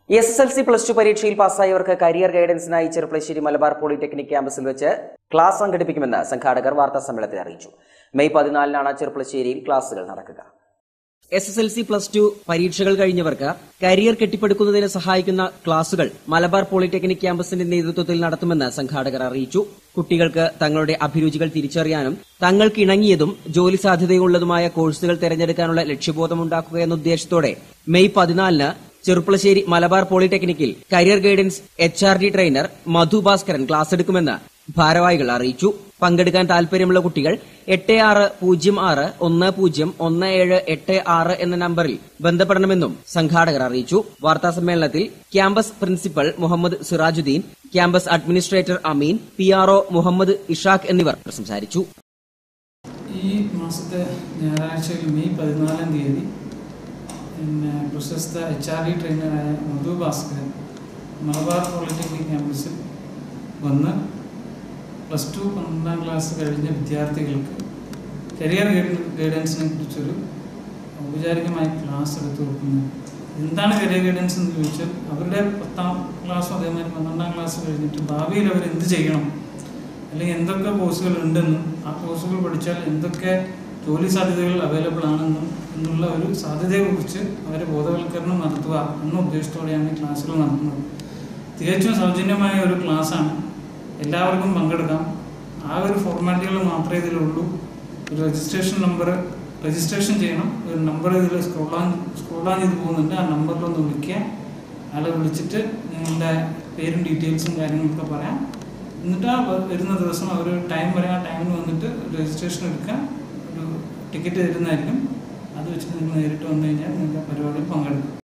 S S L C plus two പരീക്ഷയിൽ പാസ്സായവർക്ക് career ഗൈഡൻസിനായി ചെറുപ്പളശ്ശേരി മലബാർ പോളിടെക്നിക് ക്യാമ്പസിൽ വെച്ച് ക്ലാസ് സംഘടിപ്പിക്കുമെന്ന് സംഘാടകർ വാർത്താ സമ്മേളനത്തിൽ അറിയിച്ചു മെയ് പതിനാലിനാണ് ചെറുപ്പളശ്ശേരിയിൽ ക്ലാസുകൾ നടക്കുക S S L C plus two പരീക്ഷകൾ കഴിഞ്ഞവർക്ക് കരിയർ കെട്ടിപ്പടുക്കുന്നതിന് സഹായിക്കുന്ന ക്ലാസുകൾ മലബാർ പോളിടെക്നിക് ക്യാമ്പസിന്റെ നേതൃത്വത്തിൽ നടത്തുമെന്ന് സംഘാടകർ അറിയിച്ചു കുട്ടികൾക്ക് തങ്ങളുടെ അഭിരുചികൾ തിരിച്ചറിയാനും തങ്ങൾക്ക് ഇണങ്ങിയതും ജോലി സാധ്യതയുള്ളതുമായ കോഴ്സുകൾ തിരഞ്ഞെടുക്കാനുള്ള ലക്ഷ്യബോധമുണ്ടാക്കുക എന്ന ഉദ്ദേശത്തോടെ മെയ് പതിനാലിന് ചെറുപ്പളശ്ശേരി മലബാർ പോളിടെക്നിക്കിൽ career guidance H R D trainer Madhu Bhaskaran class എടുക്കുമെന്ന് ഭാരവാഹികൾ അറിയിച്ചു പങ്കെടുക്കാൻ താൽപര്യമുള്ള കുട്ടികൾ എട്ട് ആറ് പൂജ്യം ആറ് ഒന്ന് പൂജ്യം ഒന്ന് ഏഴ് എട്ട് ആറ് എന്ന നമ്പറിൽ ബന്ധപ്പെടണമെന്നും സംഘാടകർ അറിയിച്ചു വാർത്താ സമ്മേളനത്തിൽ campus principal Muhammad Sirajuddin campus administrator Ameen P RO Muhammad Ishaq എന്നിവർ സംസാരിച്ചു ഈ മാസത്തെ ഞായറാഴ്ചയിൽ മെയ് പതിനാലാം തീയതി പിന്നെ പ്രശസ്ത എച്ച് ആർ ഡി ട്രെയിനറായ മധു ഭാസ്കരൻ മലബാർ പോളിടെക്നിക് ക്യാമ്പസിൽ വന്ന് പ്ലസ് ടു പന്ത്രണ്ടാം ക്ലാസ് കഴിഞ്ഞ വിദ്യാർത്ഥികൾക്ക് കരിയർ ഗൈഡൻസിനെ കുറിച്ചൊരു ഔപചാരികമായ ക്ലാസ് എടുത്തു കൊടുക്കുന്നു എന്താണ് കരിയർ ഗൈഡൻസ് എന്ന് ചോദിച്ചാൽ അവരുടെ പത്താം ക്ലാസ്സും അതേമാതിരി പന്ത്രണ്ടാം ക്ലാസ് കഴിഞ്ഞിട്ട് ഭാവിയിൽ അവർ എന്ത് ചെയ്യണം അല്ലെങ്കിൽ എന്തൊക്കെ കോഴ്സുകൾ ഉണ്ടെന്നും ആ കോഴ്സുകൾ പഠിച്ചാൽ എന്തൊക്കെ ജോലി സാധ്യതകൾ അവൈലബിൾ ആണെന്നും എന്നുള്ള ഒരു സാധ്യതയെക്കുറിച്ച് അവരെ ബോധവൽക്കരണം നടത്തുക എന്ന ഉദ്ദേശത്തോടെയാണ് ഈ ക്ലാസ്സുകൾ നടത്തുന്നത് തികച്ചും സൗജന്യമായ ഒരു ക്ലാസ്സാണ് എല്ലാവർക്കും പങ്കെടുക്കാം ആ ഒരു ഫോർമാലിറ്റികൾ മാത്രമേ ഇതിലുള്ളൂ ഒരു രജിസ്ട്രേഷൻ നമ്പർ രജിസ്ട്രേഷൻ ചെയ്യണം ഒരു നമ്പർ ഇതിൽ സ്ക്രോൾ ഓൺ സ്ക്രോൾ ഓൺ ചെയ്ത് പോകുന്നുണ്ട് ആ നമ്പറിലൊന്ന് വിളിക്കുക അയാളെ വിളിച്ചിട്ട് നിങ്ങളുടെ പേരും ഡീറ്റെയിൽസും കാര്യങ്ങളൊക്കെ പറയാം എന്നിട്ട് ആ വ- വരുന്ന ദിവസം അവർ ടൈം വരെ ആ ടൈമിന് വന്നിട്ട് രജിസ്ട്രേഷൻ എടുക്കുക ഒരു ടിക്കറ്റ് തരുന്നതായിരിക്കും അത് വെച്ചിട്ട് നിങ്ങൾ നേരിട്ട് വന്നു കഴിഞ്ഞാൽ നിങ്ങൾക്ക് പരിപാടിയിൽ പങ്കെടുക്കാം